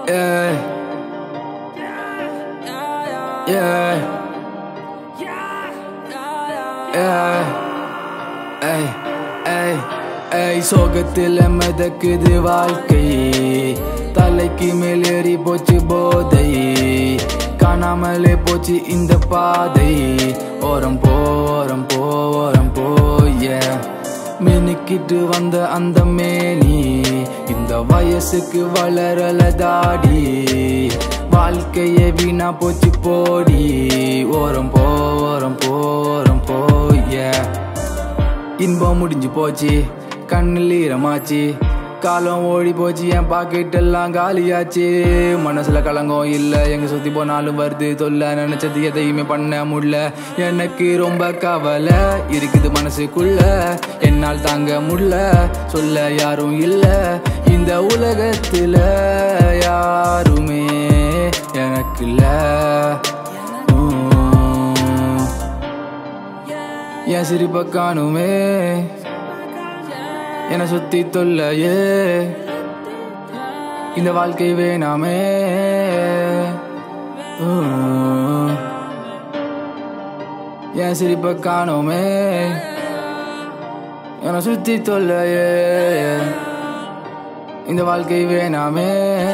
Yeah. Yeah. Yeah. Ey, ey, ey, சோகத்தில் மிதக்குது வாழ்க்கை தலைக்கு மேல் ஏறி போச்சு போதை காணாமலே போச்சு இந்த பாதை ஓரம் போ ஓரம் போ ஓரம் போ yeah. மினுக்கிட்டு வந்த அந்த மேனி இந்த வயசுக்கு வளரல தாடி வாழ்க்கையே வீணா போச்சு போடி ஓரம் போ ஓரம் போ ஓரம் போ yeah. இன்பம் முடிஞ்சு போச்சு கண்ணில் ஈரமாச்சு காலம் ஓடி போச்சு என் பாக்கெட் எல்லாம் காலியாச்சு மனசுல கலங்கம் இல்ல எங்க சுத்தி போனாலும் வருது தொல்ல நினைச்சது எதையுமே பண்ண முடியல எனக்கு ரொம்ப கவலை இருக்குது மனசுக்குள்ள என்னால் தாங்க முடியல சொல்ல யாரும் இல்ல இந்த உலகத்துல யாருமே எனக்கு இல்ல உம். என் சிரிப்ப காணுமே என்னை சுத்தி தொல்லையே இந்த வாழ்க்கை வேணாமே உம். என் சிரிப்ப காணுமே என்னை சுத்தி தொல்லையே இந்த வாழ்க்கை வேணாமே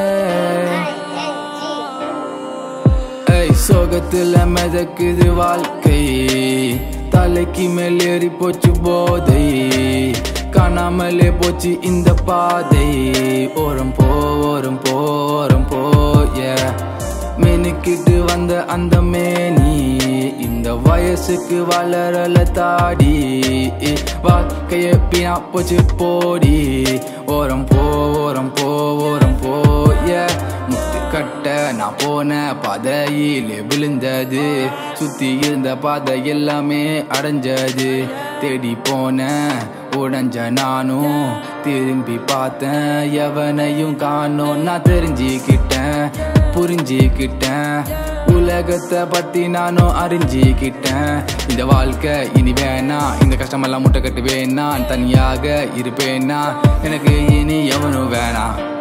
ஏய் சோகத்துல மிதக்குது வாழ்க்கை தலைக்கு மேல் ஏறி போச்சு போதை காணாமலே போச்சு இந்த பாதை ஓரம் போ ஓரம் போ ஓரம் போ yeah. மினுக்கிட்டு வந்த அந்த மேனி இந்த வயசுக்கு வளரல தாடி வாழ்க்கைய பினா போச்சு போடி ஓரம் போ ஓரம் போ ஓரம் போ yeah. முத்து கட்ட நான் போன பாதையிலே விழுந்தது சுத்தி இருந்த பாதை எல்லாமே அடைஞ்சது தேடி போன உடஞ்ச நானும் திரும்பி பார்த்தேன் எவனையும் காணோம் நான் தெரிஞ்சுக்கிட்டேன் புரிஞ்சுக்கிட்டேன் உலகத்தை பத்தி நானும் அறிஞ்சிக்கிட்டேன் இந்த வாழ்க்கை இனி வேணாம் இந்த கஷ்டமெல்லாம் முட்டை கட்டு வேணாம் தனியாக இருப்பேனா எனக்கு இனி எவனும் வேணாம்